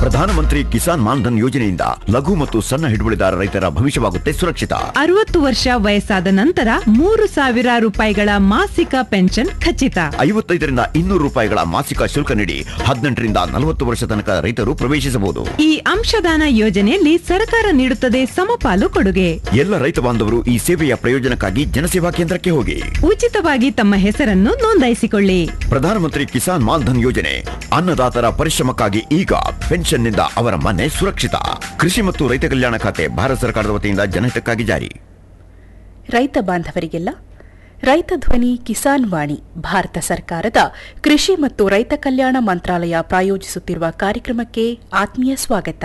ಪ್ರಧಾನಮಂತ್ರಿ ಕಿಸಾನ್ ಮಾನ್ಧನ್ ಯೋಜನೆಯಿಂದ ಲಘು ಮತ್ತು ಸಣ್ಣ ಹಿಡುವಳಿದಾರ ರೈತರ ಭವಿಷ್ಯವಾಗುತ್ತೆ ಸುರಕ್ಷಿತ ಅರವತ್ತು ವರ್ಷ ವಯಸ್ಸಾದ ನಂತರ ಮೂರು ಸಾವಿರ ರೂಪಾಯಿಗಳ ಮಾಸಿಕ ಪೆನ್ಷನ್ ಖಚಿತ ಐವತ್ತೈದರಿಂದ ಇನ್ನೂರು ರೂಪಾಯಿಗಳ ಮಾಸಿಕ ಶುಲ್ಕ ನೀಡಿ ಹದಿನೆಂಟರಿಂದ ನಲವತ್ತು ವರ್ಷ ತನಕ ರೈತರು ಪ್ರವೇಶಿಸಬಹುದು ಈ ಅಂಶದಾನ ಯೋಜನೆಯಲ್ಲಿ ಸರ್ಕಾರ ನೀಡುತ್ತದೆ ಸಮಪಾಲು ಕೊಡುಗೆ ಎಲ್ಲ ರೈತ ಬಾಂಧವರು ಈ ಸೇವೆಯ ಪ್ರಯೋಜನಕ್ಕಾಗಿ ಜನಸೇವಾ ಕೇಂದ್ರಕ್ಕೆ ಹೋಗಿ ಉಚಿತವಾಗಿ ತಮ್ಮ ಹೆಸರನ್ನು ನೋಂದಾಯಿಸಿಕೊಳ್ಳಿ ಪ್ರಧಾನಮಂತ್ರಿ ಕಿಸಾನ್ ಮಾನ್ಧನ್ ಯೋಜನೆ ಅನ್ನದಾತರ ಪರಿಶ್ರಮಕ್ಕಾಗಿ ಈಗ ಪೆನ್ಷನ್ನಿಂದ ಅವರ ಮನೆ ಸುರಕ್ಷಿತ ಕೃಷಿ ಮತ್ತು ರೈತ ಕಲ್ಯಾಣ ಖಾತೆ ಭಾರತ ಸರ್ಕಾರದ ವತಿಯಿಂದ ಜನಹಿತಕ್ಕಾಗಿ ಜಾರಿ ರೈತ ಬಾಂಧವರಿಗೆಲ್ಲ ರೈತ ಧ್ವನಿ ಕಿಸಾನ್ ವಾಣಿ ಭಾರತ ಸರ್ಕಾರದ ಕೃಷಿ ಮತ್ತು ರೈತ ಕಲ್ಯಾಣ ಮಂತ್ರಾಲಯ ಪ್ರಾಯೋಜಿಸುತ್ತಿರುವ ಕಾರ್ಯಕ್ರಮಕ್ಕೆ ಆತ್ಮೀಯ ಸ್ವಾಗತ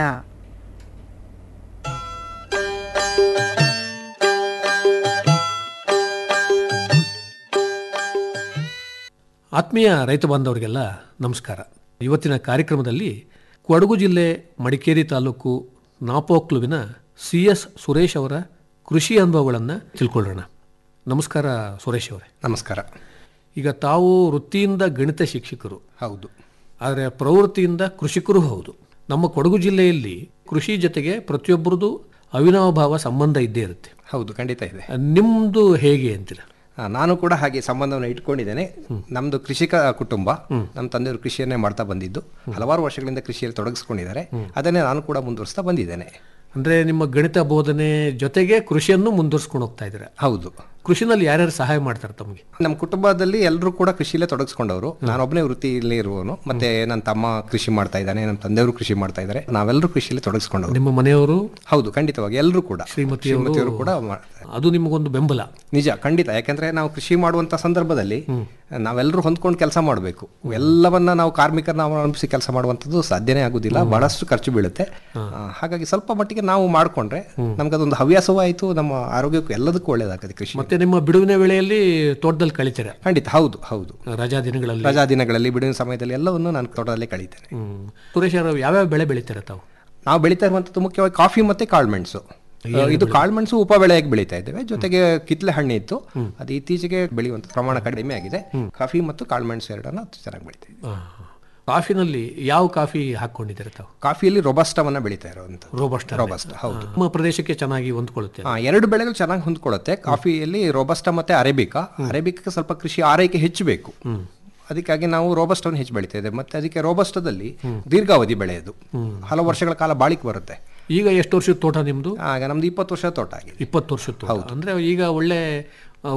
ಆತ್ಮೀಯ ರೈತ ಬಾಂಧವರಿಗೆಲ್ಲ ನಮಸ್ಕಾರ ಇವತ್ತಿನ ಕಾರ್ಯಕ್ರಮದಲ್ಲಿ ಕೊಡಗು ಜಿಲ್ಲೆ ಮಡಿಕೇರಿ ತಾಲೂಕು ನಾಪೋಕ್ಲುವಿನ ಸಿ ಎಸ್ ಸುರೇಶ್ ಅವರ ಕೃಷಿ ಅನುಭವಗಳನ್ನು ತಿಳ್ಕೊಳ್ಳೋಣ ನಮಸ್ಕಾರ ಸುರೇಶ್ ಅವರೇ ನಮಸ್ಕಾರ ಈಗ ತಾವು ವೃತ್ತಿಯಿಂದ ಗಣಿತ ಶಿಕ್ಷಕರು ಹೌದು ಆದರೆ ಪ್ರವೃತ್ತಿಯಿಂದ ಕೃಷಿಕರು ಹೌದು ನಮ್ಮ ಕೊಡಗು ಜಿಲ್ಲೆಯಲ್ಲಿ ಕೃಷಿ ಜೊತೆಗೆ ಪ್ರತಿಯೊಬ್ಬರದು ಅವಿನಾಭಾವ ಸಂಬಂಧ ಇದ್ದೇ ಇರುತ್ತೆ ಹೌದು ಖಂಡಿತ ಇದೆ ನಿಮ್ಮದು ಹೇಗೆ ಅಂತೀರ ಆ, ನಾನು ಕೂಡ ಹಾಗೆ ಸಂಬಂಧವನ್ನು ಇಟ್ಕೊಂಡಿದ್ದೇನೆ ನಮ್ದು ಕೃಷಿಕ ಕುಟುಂಬ ನಮ್ಮ ತಂದೆಯವರು ಕೃಷಿಯನ್ನೇ ಮಾಡ್ತಾ ಬಂದಿದ್ದು ಹಲವಾರು ವರ್ಷಗಳಿಂದ ಕೃಷಿಯಲ್ಲಿ ತೊಡಗಿಸ್ಕೊಂಡಿದ್ದಾರೆ ಅದನ್ನೇ ನಾನು ಕೂಡ ಮುಂದುವರಿಸ್ತಾ ಬಂದಿದ್ದೇನೆ ಅಂದರೆ ನಿಮ್ಮ ಗಣಿತ ಬೋಧನೆ ಜೊತೆಗೆ ಕೃಷಿಯನ್ನು ಮುಂದುವರಿಸ್ಕೊಂಡು ಹೋಗ್ತಾ ಇದ್ದೀರಾ ಹೌದು ಕೃಷಿನಲ್ಲಿ ಯಾರ್ಯಾರು ಸಹಾಯ ಮಾಡ್ತಾರೆ ತಮಗೆ ನಮ್ಮ ಕುಟುಂಬದಲ್ಲಿ ಎಲ್ಲರೂ ಕೂಡ ಕೃಷಿಯಲ್ಲೇ ತೊಡಗಿಸ್ಕೊಂಡವರು ನಾನೊಬ್ಬನೇ ವೃತ್ತಿಯಲ್ಲಿ ಇರುವವನು ಮತ್ತೆ ನನ್ನ ತಮ್ಮ ಕೃಷಿ ಮಾಡ್ತಾ ಇದ್ದಾನೆ ನಮ್ಮ ತಂದೆಯವರು ಕೃಷಿ ಮಾಡ್ತಾ ಇದ್ದಾರೆ ನಾವೆಲ್ಲರೂ ಕೃಷಿಯಲ್ಲಿ ತೊಡಗಿಸ್ಕೊಂಡವರು ನಿಮ್ಮ ಮನೆಯವರು ಹೌದು ಖಂಡಿತವಾಗಿ ಎಲ್ಲರೂ ಕೂಡ ಶ್ರೀಮತಿಯವರು ಶ್ರೀಮತಿಯವರು ಕೂಡ ಮಾ- ಅದು ನಿಮಗೊಂದು ಬೆಂಬಲ ನಿಜ ಖಂಡಿತ ಯಾಕಂದ್ರೆ ನಾವು ಕೃಷಿ ಮಾಡುವಂತ ಸಂದರ್ಭದಲ್ಲಿ ನಾವೆಲ್ಲರೂ ಹೊಂದ್ಕೊಂಡು ಕೆಲಸ ಮಾಡಬೇಕು ಎಲ್ಲವನ್ನ ನಾವು ಕಾರ್ಮಿಕರನ್ನ ಅವಲಂಬಿಸಿ ಕೆಲಸ ಮಾಡುವಂಥದ್ದು ಸಾಧ್ಯನೇ ಆಗುದಿಲ್ಲ ಬಹಳಷ್ಟು ಖರ್ಚು ಬೀಳುತ್ತೆ ಆ, ಹಾಗಾಗಿ ಸ್ವಲ್ಪ ಮಟ್ಟಿಗೆ ನಾವು ಮಾಡ್ಕೊಂಡ್ರೆ ನಮ್ಗೆ ಅದೊಂದು ಹವ್ಯಾಸವೂ ಆಯ್ತು ನಮ್ಮ ಆರೋಗ್ಯಕ್ಕೂ ಎಲ್ಲದಕ್ಕೂ ಒಳ್ಳೇದಾಗ್ತದೆ ಕೃಷಿ ಮತ್ತೆ ನಿಮ್ಮ ಬಿಡುವಿನ ವೇಳೆಯಲ್ಲಿ ತೋಟದಲ್ಲಿ ಕಳಿತೀರಾ ಖಂಡಿತ ಹೌದು ಹೌದು ರಜಾ ದಿನಗಳಲ್ಲಿ ರಜಾ ದಿನಗಳಲ್ಲಿ ಬಿಡುವಿನ ಸಮಯದಲ್ಲಿ ಎಲ್ಲವನ್ನು ನಾನು ತೋಟದಲ್ಲೇ ಕಳೀತೇನೆ ಹ್ಮ್. ಸುರೇಶ್ ಅವರು ಯಾವ್ಯಾವ ಬೆಳೆ ಬೆಳಿತೀರಾ ತಾವು ನಾವು ಬೆಳೀತಾ ಇರುವಂಥದ್ದು ಮುಖ್ಯವಾಗಿ ಕಾಫಿ ಮತ್ತೆ ಕಾಳುಮೆಣಸು ಇದು ಕಾಳುಮೆಣಸು ಉಪ ಬೆಳೆಯಾಗಿ ಬೆಳೀತಾ ಇದ್ದೇವೆ ಜೊತೆಗೆ ಕಿತ್ಲೆ ಹಣ್ಣು ಇತ್ತು ಅದು ಇತ್ತೀಚೆಗೆ ಬೆಳೆಯುವಂಥ ಪ್ರಮಾಣ ಕಡಿಮೆ ಆಗಿದೆ ಕಾಫಿ ಮತ್ತು ಕಾಳುಮೆಣಸು ಎರಡನ್ನ ಚೆನ್ನಾಗಿ ಬೆಳೀತಾ ಇದ್ದೀವಿ ಆ, ಕಾಫಿನಲ್ಲಿ ಯಾವ ಕಾಫಿ ಹಾಕೊಂಡಿದ್ದೀರಾ ತಾವು ಕಾಫಿಯಲ್ಲಿ ರೊಬಸ್ಟವನ್ನ ಬೆಳೀತಾ ಇರುವಂತ ರೋಬಸ್ಟ ರೋಬಸ್ಟ ಹೌದು ನಮ್ಮ ಪ್ರದೇಶಕ್ಕೆ ಚೆನ್ನಾಗಿ ಹೊಂದ್ಕೊಳ್ಳುತ್ತೆ ಆ, ಎರಡು ಬೆಳೆಗಳು ಚೆನ್ನಾಗಿ ಹೊಂದ್ಕೊಳ್ಳುತ್ತೆ ಕಾಫಿಯಲ್ಲಿ ರೋಬಸ್ಟ ಮತ್ತೆ ಅರೇಬಿಕಾ ಅರೇಬಿಕಾ ಸ್ವಲ್ಪ ಕೃಷಿ ಆರೈಕೆ ಹೆಚ್ಚು ಬೇಕು ಅದಕ್ಕಾಗಿ ನಾವು ರೋಬಸ್ಟವನ್ನು ಹೆಚ್ಚು ಬೆಳೀತಾ ಇದ್ದೇವೆ ಮತ್ತೆ ಅದಕ್ಕೆ ರೋಬಸ್ಟದಲ್ಲಿ ದೀರ್ಘಾವಧಿ ಬೆಳೆಯೋದು ಹಲವು ವರ್ಷಗಳ ಕಾಲ ಬಾಳಿಕೆ ಬರುತ್ತೆ ಈಗ ಎಷ್ಟು ವರ್ಷದ ತೋಟ ನಿಮ್ದು ಆಗ ನಮ್ದು ಇಪ್ಪತ್ತು ವರ್ಷ ತೋಟ ಆಗಿದೆ ಇಪ್ಪತ್ತು ವರ್ಷದ ತೋಟ ಅಂದ್ರೆ ಈಗ ಒಳ್ಳೆ